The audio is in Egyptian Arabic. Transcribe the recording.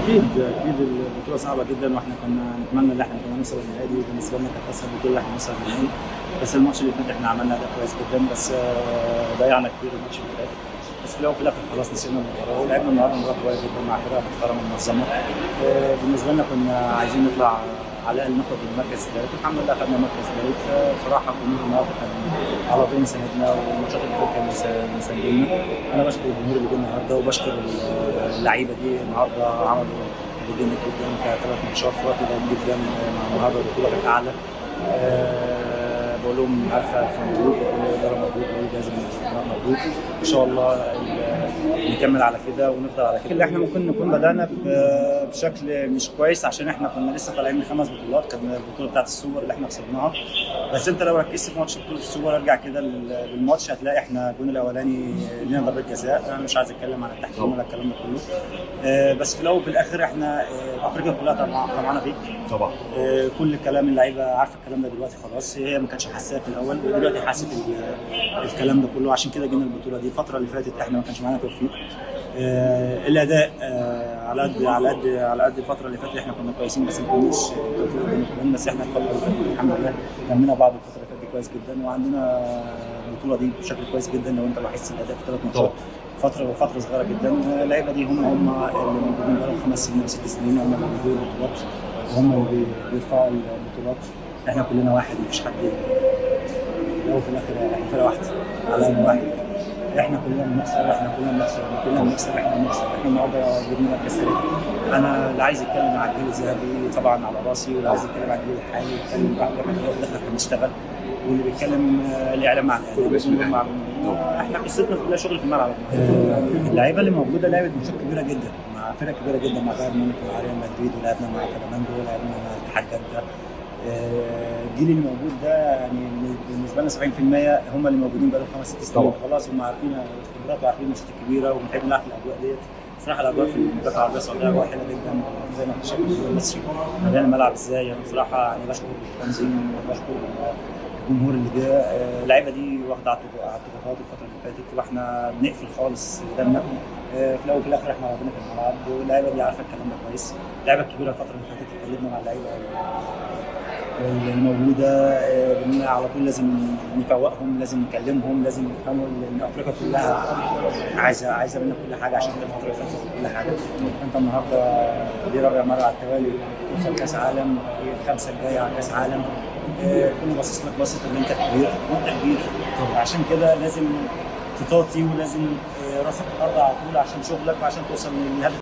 اكيد اكيد البطوله صعبه جدا واحنا كنا نتمنى ان احنا كنا نوصل النهائي وبالنسبه لنا كانت اسهل بطوله احنا نوصل النهائي بس الماتش اللي فات احنا عملنا اداء كويس جدا بس آه، ضيعنا كتير الماتش اللي فات بس في الاول وفي الاخر خلاص نسينا المباراه ولعبنا النهارده مباراه كويس جدا مع فرقه محترمه منظمه آه، بالنسبه لنا كنا عايزين نطلع على الاقل ناخد المركز الثالث الحمد لله خدنا المركز الثالث فبصراحه الجمهور النهارده كان على طول مساندنا والماتشات اللي فاتت كان مسا- مساندنا انا بشكر الجمهور اللي جه النهارده وبشكر اللعيبه دي النهارده عملوا جدا جدا كثلاث ماتشات في وقت ضيق جدا مع النهارده البطوله كانت اعلى آه، بقول لهم عارفه الف مبروك بقول الاداره مبروك بقول الجهاز مبروك ان شاء الله ال- نكمل على كده ونفضل على كده اللي احنا ممكن نكون بدانا ب- بشكل مش كويس عشان احنا كنا لسه طالعين من خمس بطولات كان البطوله بتاعت السوبر اللي احنا كسبناها بس انت لو ركزت في ماتش بطوله السوبر ارجع كده لل- للماتش هتلاقي احنا الجون الاولاني لينا ضربه جزاء انا مش عايز اتكلم عن التحكيم ولا الكلام ده كله آه، بس في الاول وفي الاخر احنا آه، افريقيا كلها طبعا طمعانه فيك طبعا آه، كل كلام اللعيبه عارفه الكلام ده دلوقتي خلاص هي ما كانتش حاساه في الاول ودلوقتي حاسه ال- الكلام ده كله عشان كده جينا البطوله دي الفتره اللي فاتت احنا ما كانش معانا توفيق آه، الاداء آه، على قد على قد على قد الفتره اللي فاتت احنا كنا كويسين بس ما كناش توفيق قدام الكلام بس احنا الفتره اللي فاتت الحمد لله لمينا بعض الفتره اللي فاتت دي كويس جدا وعندنا البطوله دي بشكل كويس جدا لو انت لاحظت الاداء في ثلاث ماتشات فتره فتره صغيره جدا اللعيبه دي هم هم اللي موجودين بقالهم خمس سنين وست سنين هم اللي بيديروا البطولات وهم اللي بي- بيرفعوا البطولات احنا كلنا واحد مفيش حد لو في الاخر احنا فرقه واحده على قلب واحد احنا كلنا بنخسر احنا كلنا بنخسر احنا كلنا بنخسر احنا بنخسر احنا النهارده جبنا مركز ثالث انا اللي عايز يتكلم على الجيل الذهبي طبعا على راسي واللي عايز يتكلم على الجيل الحالي يتكلم بعد ما في الاخر احنا بنشتغل واللي بيتكلم آه، الاعلام مع الاعلام والجمهور مع الجمهور. احنا قصتنا كلها شغل في الملعب آه، اللعيبه اللي موجوده لعبت ماتشات كبيره جدا مع فرق كبيره جدا مع بايرن ميونخ ومع ريال مدريد ولعبنا مع فلامينجو ولعبنا مع اتحاد جده آه، الجيل اللي موجود ده يعني بالنسبه لنا 70% هم اللي موجودين بقالهم خمس ست سنين طبعا. خلاص هم عارفين الخبرات وعارفين الماتشات الكبيره وبنحب نلعب في الاجواء ديت صراحه الاجواء في المنطقه العربيه السعوديه اجواء حلوه جدا زي ما انت شايف الجمهور المصري مليان الملعب ازاي انا بصراحه يعني بشكر التنظيم وبشكر الجمهور اللي جه آه، اللعيبه دي واخده على الضغط- على الضغوطات الفتره اللي فاتت واحنا بنقفل خالص قدامنا آه، في الاول وفي الاخر احنا ربنا في الملعب واللعيبه دي عارفه الكلام ده كويس اللعيبه الكبيره الفتره اللي فاتت اتكلمنا مع اللعيبه الموجوده آه، بان على طول لازم نفوقهم لازم نكلمهم لازم يفهموا ان افريقيا كلها عايزه عايزه منا كل حاجه عشان كده الفتره اللي فاتت كل حاجه انت النهارده دي رابع مره على التوالي توصل كاس عالم هي الخمسه الجايه على كاس عالم آه، كله باصص لك باصص ان انت كبير وانت كبير عشان كده لازم تطاطي ولازم آه، راسك في الارض على طول عشان شغلك وعشان توصل للهدف